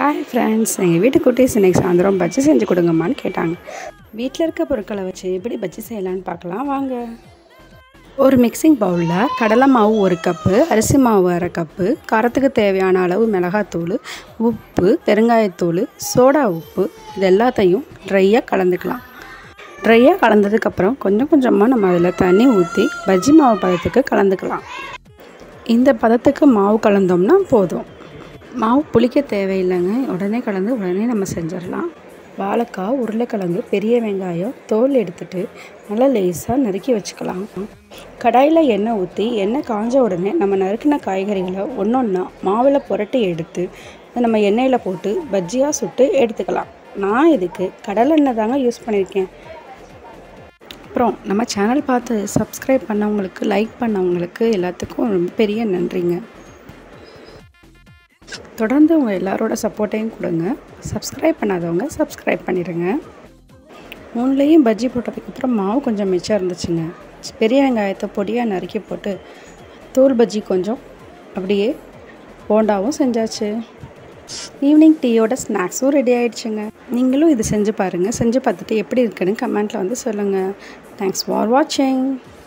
hi friends எங்கள் வீட்டு குட்டீஸ் இன்னைக்கு சாயந்தரம் பஜ்ஜி செஞ்சு கொடுங்கம்மான்னு கேட்டாங்க வீட்டில் இருக்க பொருட்களை வச்சு எப்படி பஜ்ஜி செய்யலான்னு பார்க்கலாம் வாங்க ஒரு மிக்சிங் பவுலில் கடலை மாவு ஒரு கப்பு அரிசி மாவு அரை கப்பு காரத்துக்கு தேவையான அளவு மிளகாத்தூள் உப்பு பெருங்காயத்தூள் சோடா உப்பு இது எல்லாத்தையும் ட்ரையாக கலந்துக்கலாம் ட்ரையாக கலந்ததுக்கப்புறம் கொஞ்சம் கொஞ்சமாக நம்ம அதில் தண்ணி ஊற்றி பஜ்ஜி மாவு பதத்துக்கு கலந்துக்கலாம் இந்த பதத்துக்கு மாவு கலந்தோம்னா போதும் மாவு புளிக்க தேவையில்லைங்க உடனே கலந்து உடனே நம்ம செஞ்சிடலாம் வாழைக்காய் உருளைக்கிழங்கு பெரிய வெங்காயம் தோல் எடுத்துட்டு நல்லா லேசாக நறுக்கி வச்சுக்கலாம் கடாயில் எண்ணெய் ஊற்றி எண்ணெய் காஞ்ச உடனே நம்ம நறுக்கின காய்கறிகளை ஒன்று ஒன்றா மாவில் புரட்டி எடுத்து அதை நம்ம எண்ணெயில் போட்டு பஜ்ஜியாக சுட்டு எடுத்துக்கலாம் நான் இதுக்கு கடலெண்ணெய் தாங்க யூஸ் பண்ணியிருக்கேன் அப்புறம் நம்ம சேனல் பார்த்து சப்ஸ்கிரைப் பண்ணவங்களுக்கு லைக் பண்ணவங்களுக்கு எல்லாத்துக்கும் ரொம்ப பெரிய நன்றிங்க தொடர்ந்து உங்கள் எல்லாரோட சப்போர்ட்டையும் கொடுங்க சப்ஸ்கிரைப் பண்ணாதவங்க சப்ஸ்கிரைப் பண்ணிடுங்க மூணுலேயும் பஜ்ஜி போட்டதுக்கப்புறம் மாவு கொஞ்சம் மிச்சம் இருந்துச்சுங்க பெரிய வெங்காயத்தை பொடியாக நறுக்கி போட்டு தூள் பஜ்ஜி கொஞ்சம் அப்படியே போண்டாவும் செஞ்சாச்சு ஈவினிங் டீயோட ஸ்நாக்ஸும் ரெடி ஆகிடுச்சுங்க நீங்களும் இது செஞ்சு பாருங்கள் செஞ்சு பார்த்துட்டு எப்படி இருக்குன்னு கமெண்ட்டில் வந்து சொல்லுங்கள் தேங்க்ஸ் ஃபார் வாட்சிங்